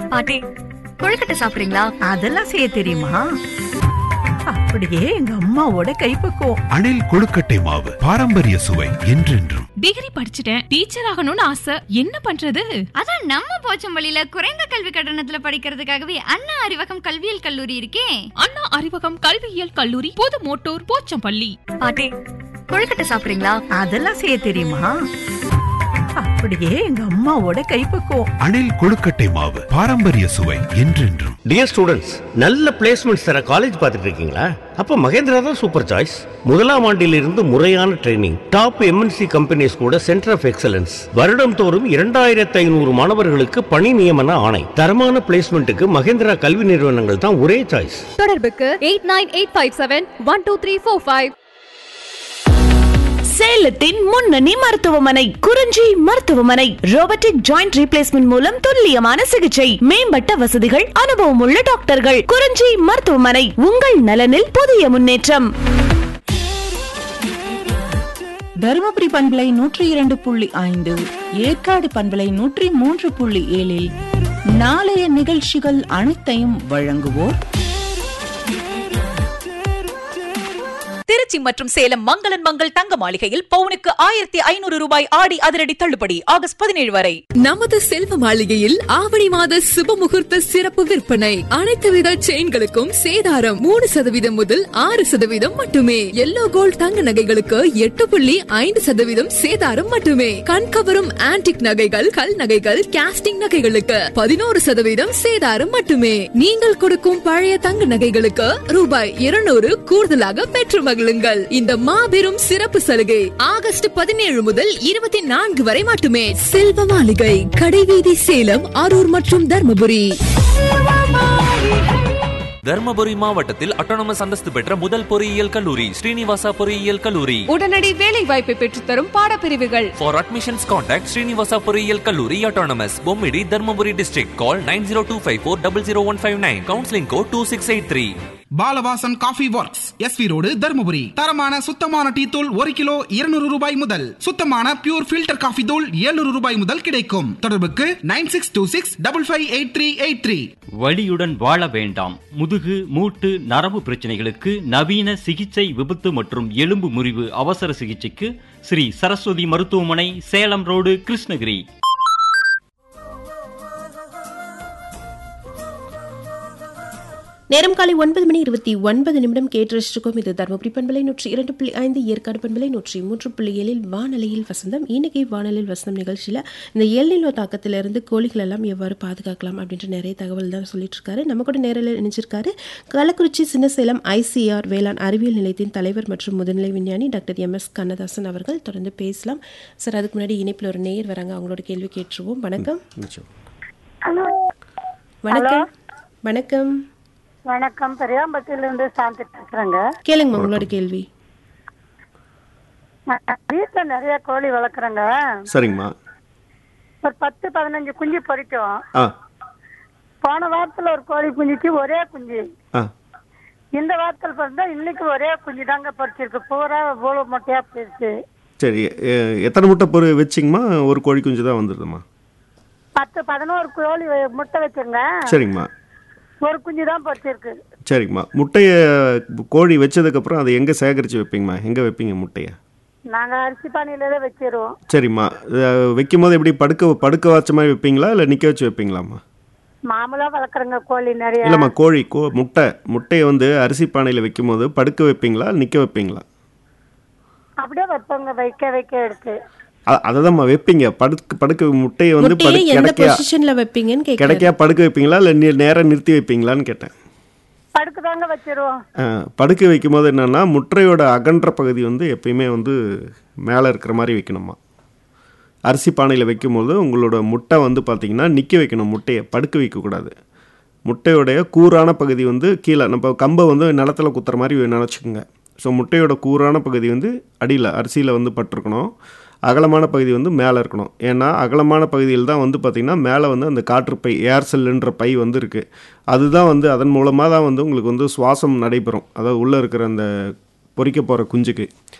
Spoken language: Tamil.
பாட்டி கொழுக்கட்டை சாப்பிடுறீங்களா அதெல்லாம் செய்ய தெரியுமா அப்படியே எங்க அம்மாவோட கைப்பக்குவம் அணில் கொழுக்கட்டை மாவு பாரம்பரிய சுவை என்றென்றும் டிகிரி படிச்சுட்டேன் டீச்சர் ஆகணும்னு ஆசை என்ன பண்றது அதான் நம்ம போச்சம்பள்ளியில குறைந்த கல்வி கட்டணத்துல படிக்கிறதுக்காகவே அண்ணா அறிவகம் கல்வியியல் கல்லூரி இருக்கே அண்ணா அறிவகம் கல்வியியல் கல்லூரி புது மோட்டூர் போச்சம்பள்ளி பாட்டி கொழுக்கட்டை சாப்பிடுறீங்களா அதெல்லாம் செய்ய தெரியுமா அப்படியே எங்க அம்மாவோட கைப்பக்குவம் அணில் கொழுக்கட்டை மாவு பாரம்பரிய சுவை என்றென்றும் டியர் ஸ்டூடெண்ட்ஸ் நல்ல பிளேஸ்மெண்ட்ஸ் தர காலேஜ் பார்த்துட்டு இருக்கீங்களா அப்ப மகேந்திரா தான் சூப்பர் சாய்ஸ் முதலாம் ஆண்டிலிருந்து முறையான ட்ரைனிங் டாப் எம்என்சி கம்பெனிஸ் கூட சென்டர் ஆஃப் எக்ஸலன்ஸ் வருடம் தோறும் இரண்டாயிரத்து ஐநூறு மாணவர்களுக்கு பணி நியமன ஆணை தரமான பிளேஸ்மெண்ட்டுக்கு மகேந்திரா கல்வி நிறுவனங்கள் தான் ஒரே சாய்ஸ் தொடர்புக்கு eight nine eight five seven one two three four five சேலத்தின் முன்னணி மருத்துவமனை குறிஞ்சி மருத்துவமனை ரோபோட்டிக் ஜாயிண்ட் ரீப்ளேஸ்மெண்ட் மூலம் துல்லியமான சிகிச்சை மேம்பட்ட வசதிகள் அனுபவமுள்ள டாக்டர்கள் குறிஞ்சி மருத்துவமனை உங்கள் நலனில் புதிய முன்னேற்றம் தருமபுரி பண்பலை நூற்றி இரண்டு புள்ளி ஐந்து ஏற்காடு பண்பலை நூற்றி மூன்று புள்ளி ஏழில் நாளைய நிகழ்ச்சிகள் அனைத்தையும் வழங்குவோர் திருச்சி மற்றும் சேலம் மங்களன் மங்கள் தங்க மாளிகையில் பவுனுக்கு ஆயிரத்தி ஐநூறு ரூபாய் ஆடி அதிரடி தள்ளுபடி ஆகஸ்ட் பதினேழு வரை நமது செல்வ மாளிகையில் ஆவணி மாத சுப முகூர்த்த சிறப்பு விற்பனை அனைத்து வித செயின்களுக்கும் சேதாரம் மூணு சதவீதம் முதல் ஆறு சதவீதம் மட்டுமே எல்லோ கோல்ட் தங்க நகைகளுக்கு எட்டு புள்ளி ஐந்து சதவீதம் சேதாரம் மட்டுமே கண்கவரும் ஆன்டிக் நகைகள் கல் நகைகள் கேஸ்டிங் நகைகளுக்கு பதினோரு சதவீதம் சேதாரம் மட்டுமே நீங்கள் கொடுக்கும் பழைய தங்க நகைகளுக்கு ரூபாய் இருநூறு கூடுதலாக பெற்று மகிழுங்கள் இந்த மாபெரும் சிறப்பு சலுகை ஆகஸ்ட் பதினேழு முதல் இருபத்தி நான்கு வரை மட்டுமே செல்வ மாளிகை கடைவீதி சேலம் அரூர் மற்றும் தர்மபுரி தர்மபுரி மாவட்டத்தில் அட்டானமஸ் அந்தஸ்து பெற்ற முதல் பொறியியல் கல்லூரி ஸ்ரீனிவாசா பொறியியல் கல்லூரி உடனடி வேலை வாய்ப்பை பெற்றுத்தரும் பாடப்பிரிவுகள் ஃபார் அட்மிஷன்ஸ் கான்டாக்ட் ஸ்ரீனிவாசா பொறியியல் கல்லூரி autonomous Bommidi Dharmapuri district call nine zero two five four double zero one five nine counselling code two six eight three Balavasan coffee works S V road Dharmapuri தரமான சுத்தமான டீ தூள் ஒரு கிலோ இருநூறு ரூபாய் முதல் சுத்தமான பியூர் ஃபில்டர் காஃபி தூள் 700 ரூபாய் முதல் கிடைக்கும் தொடர்புக்கு nine six two six double five eight three eight three வலியுடன் வாழ வேண்டாம் முதுகு மூட்டு நரம்பு பிரச்சனைகளுக்கு நவீன சிகிச்சை விபத்து மற்றும் எலும்பு முறிவு அவசர சிகிச்சைக்கு ஸ்ரீ சரஸ்வதி மருத்துவமனை சேலம் ரோடு கிருஷ்ணகிரி நேரம் காலை ஒன்பது மணி இருபத்தி ஒன்பது நிமிடம் கேட்டு ரசிச்சிருக்கோம் இது தருமபுரி பண்பலை நூற்றி இரண்டு புள்ளி ஐந்து ஏற்காடு பண்பலை நூற்றி மூன்று புள்ளி ஏழில் வானலையில் வசந்தம் இன்னைக்கு வானலில் வசந்தம் நிகழ்ச்சியில் இந்த எல்நிலோ தாக்கத்திலிருந்து கோழிகள் எல்லாம் எவ்வாறு பாதுகாக்கலாம் அப்படின்ற நிறைய தகவல் தான் சொல்லிட்டு இருக்காரு நம்ம கூட நேரில் இணைஞ்சிருக்காரு கள்ளக்குறிச்சி சின்னசேலம் ஐசிஆர் வேளாண் அறிவியல் நிலையத்தின் தலைவர் மற்றும் முதுநிலை விஞ்ஞானி டாக்டர் எம் எஸ் கண்ணதாசன் அவர்கள் தொடர்ந்து பேசலாம் சார் அதுக்கு முன்னாடி இணைப்பில் ஒரு நேயர் வராங்க அவங்களோட கேள்வி கேட்டுருவோம் வணக்கம் வணக்கம் வணக்கம் வணக்கம் பெரியாம்பட்டியிலிருந்து சாந்தி பேசுறேங்க கேளுங்க உங்களோட கேள்வி வீட்டுல நிறைய கோழி வளர்க்குறேங்க சரிங்கம்மா ஒரு பத்து பதினஞ்சு குஞ்சு பொரிக்கும் ஆ போன வாரத்துல ஒரு கோழி குஞ்சுக்கு ஒரே குஞ்சு ஆ இந்த வாரத்துல பார்த்தா இன்னைக்கு ஒரே குஞ்சு தாங்க பொரிச்சிருக்கு பூரா பூல மொட்டையா போயிடுச்சு சரி எ- எத்தனை முட்டை பொரு வச்சிங்கம்மா ஒரு கோழி குஞ்சு தான் வந்துடுதும்மா பத்து பதினோரு கோழி வ- முட்டை வச்சுங்க சரிங்கம்மா ஒரு குஞ்சு தான் பொரிச்சிருக்கு சரிங்கம்மா முட்டையை கோழி வச்சதுக்கப்புறம் அதை எங்கே சேகரித்து வைப்பீங்கம்மா எங்கே வைப்பீங்க முட்டையை நாங்க அரிசி பானையில தான் வச்சிருவோம் சரிம்மா அஹ், வைக்கும் போது எப்படி படுக்க படுக்க வச்ச மாதிரி வைப்பீங்களா இல்லை நிற்க வச்சு வைப்பீங்களாம்மா மாமூலா வளர்க்குறேங்க கோழி நிறைய இல்லைம்மா கோழி கோ முட்டை முட்டையை வந்து அரிசி பானையில் வைக்கும் போது படுக்க வைப்பீங்களா நிற்க வைப்பீங்களா அப்படியே வைப்போங்க வைக்க வைக்க எடுத்து அ- அதை தான்மா வைப்பீங்க படுக்க படுக்க முட்டையை வந்து முட்டையை படு எந்த கிடைக்கா பொசிஷன்ல வைப்பீங்கன்னு கேட்குறேன் கிடைக்கா படுக்க வைப்பீங்களா இல்லை நேராக நிறுத்தி வைப்பீங்களான்னு கேட்டேன் படுக்கு தாங்க வச்சிருவோம் ஆ, படுக்க வைக்கும் போது என்னென்னா முட்டையோட அகன்ற பகுதி வந்து எப்பயுமே வந்து மேலே இருக்கிற மாதிரி வைக்கணுமா அரிசி பானையில் வைக்கும்போது உங்களோட முட்டை வந்து பார்த்திங்கன்னா நிற்க வைக்கணும் முட்டையை படுக்க வைக்கக்கூடாது முட்டையோடைய கூரான பகுதி வந்து கீழே நம்ம கம்பை வந்து நிலத்துல குத்துற மாதிரி நினச்சிக்கோங்க ஸோ முட்டையோட கூரான பகுதி வந்து அடியில் அரிசியில் வந்து பட்டிருக்கணும் அகலமான பகுதி வந்து மேலே இருக்கணும் ஏன்னா அகலமான பகுதியில் தான் வந்து பார்த்திங்கன்னா மேலே வந்து அந்த காற்றுப்பை ஏர் செல்லுன்ற பை வந்து இருக்குது அதுதான் வந்து அதன் மூலமாக தான் வந்து உங்களுக்கு வந்து சுவாசம் நடைபெறும் அதாவது உள்ளே இருக்கிற அந்த பொரிக்க போகிற குஞ்சுக்கு